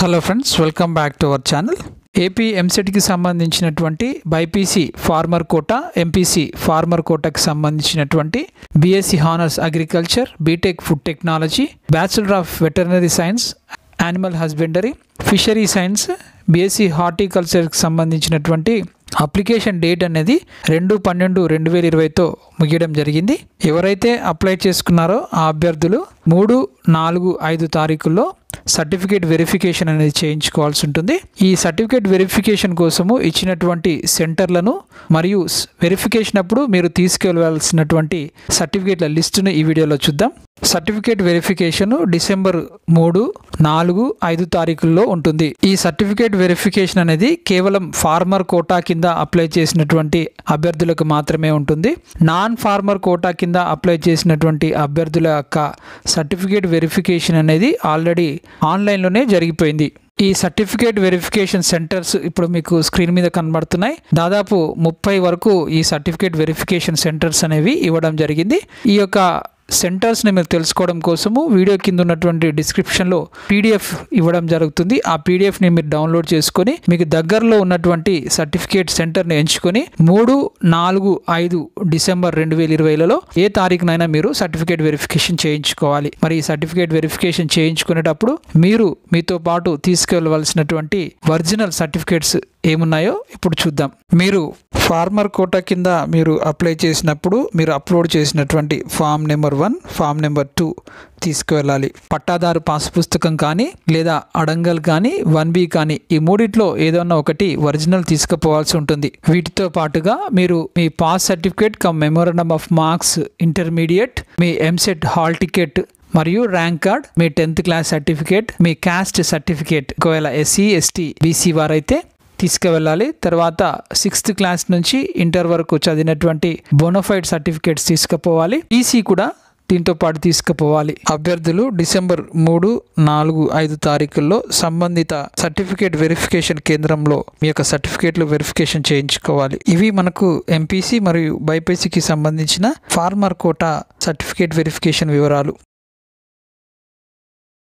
hello friends welcome back to our channel AP ఎంసెట్కి సంబంధించినటువంటి BiPC farmer quota MPC farmer కోటాకి సంబంధించినటువంటి BSc honours agriculture BTech food technology bachelor of veterinary science animal husbandry fishery science BSc హార్టికల్చర్కి సంబంధించినటువంటి application date అనేది రెండు పన్నెండు రెండు వేల ఇరవైతో ముగియడం జరిగింది ఎవరైతే అప్లై చేసుకున్నారో ఆ అభ్యర్థులు మూడు నాలుగు ఐదు తారీఖుల్లో సర్టిఫికేట్ వెరిఫికేషన్ అనేది చేయించుకోవాల్సి ఉంటుంది ఈ సర్టిఫికేట్ వెరిఫికేషన్ కోసము ఇచ్చినటువంటి సెంటర్లను మరియు స్- వెరిఫికేషన్ అప్పుడు మీరు తీసుకెళ్లవలసినటువంటి సర్టిఫికేట్ల లిస్టును ఈ వీడియోలో చూద్దాం సర్టిఫికేట్ వెరిఫికేషన్ డిసెంబర్ మూడు నాలుగు ఐదు తారీఖుల్లో ఉంటుంది ఈ సర్టిఫికేట్ వెరిఫికేషన్ అనేది కేవలం ఫార్మర్ కోటా కింద అప్లై చేసినటువంటి అభ్యర్థులకు మాత్రమే ఉంటుంది నాన్ ఫార్మర్ కోటా కింద అప్లై చేసినటువంటి అభ్యర్థుల యొక్క సర్టిఫికేట్ వెరిఫికేషన్ అనేది ఆల్రెడీ ఆన్లైన్లోనే జరిగిపోయింది ఈ సర్టిఫికేట్ వెరిఫికేషన్ సెంటర్స్ ఇప్పుడు మీకు స్క్రీన్ మీద కనబడుతున్నాయి దాదాపు ముప్పై వరకు ఈ సర్టిఫికేట్ వెరిఫికేషన్ సెంటర్స్ అనేవి ఇవ్వడం జరిగింది ఈ యొక్క సెంటర్స్ని మీరు తెలుసుకోవడం కోసము వీడియో కింద ఉన్నటువంటి డిస్క్రిప్షన్లో పీడిఎఫ్ ఇవ్వడం జరుగుతుంది ఆ పీడిఎఫ్ని మీరు డౌన్లోడ్ చేసుకొని మీకు దగ్గరలో ఉన్నటువంటి సర్టిఫికేట్ సెంటర్ని ఎంచుకొని మూడు నాలుగు ఐదు డిసెంబర్ రెండు వేల ఇరవైలలో ఏ తారీఖునైనా మీరు సర్టిఫికేట్ వెరిఫికేషన్ చేయించుకోవాలి మరి ఈ సర్టిఫికేట్ వెరిఫికేషన్ చేయించుకునేటప్పుడు మీరు మీతో పాటు తీసుకెళ్ళవలసినటువంటి ఒరిజినల్ సర్టిఫికేట్స్ ఏమున్నాయో ఇప్పుడు చూద్దాం మీరు ఫార్మర్ కోటా కింద మీరు అప్లై చేసినప్పుడు మీరు అప్లోడ్ చేసినటువంటి form number one form number two తీసుకువెళ్ళాలి పట్టాదారు పాస్ పుస్తకం కానీ లేదా అడంగల్ కానీ వన్ బి కానీ ఈ మూడిట్లో ఏదన్నా ఒకటి ఒరిజినల్ తీసుకుపోవాల్సి ఉంటుంది వీటితో పాటుగా మీరు మీ pass certificate cum memorandum of marks intermediate మీ ఎంసెట్ హాల్ టికెట్ మరియు ర్యాంక్ కార్డ్ మీ టెన్త్ క్లాస్ సర్టిఫికేట్ మీ క్యాస్ట్ సర్టిఫికేట్ ఒకవేళ ఎస్సీ ఎస్టీ బీసీ వారైతే తీసుకువెళ్ళాలి తర్వాత సిక్స్త్ క్లాస్ నుంచి ఇంటర్ వరకు చదివినటువంటి బోనోఫైడ్ సర్టిఫికేట్స్ తీసుకుపోవాలి ఈసీ కూడా దీంతో పాటు తీసుకుపోవాలి అభ్యర్థులు డిసెంబర్ మూడు నాలుగు ఐదు తారీఖుల్లో సంబంధిత సర్టిఫికేట్ వెరిఫికేషన్ కేంద్రంలో మీ యొక్క సర్టిఫికేట్లు వెరిఫికేషన్ చేయించుకోవాలి ఇవి మనకు ఎంపీసీ మరియు బైపీసీకి సంబంధించిన ఫార్మర్ కోటా సర్టిఫికేట్ వెరిఫికేషన్ వివరాలు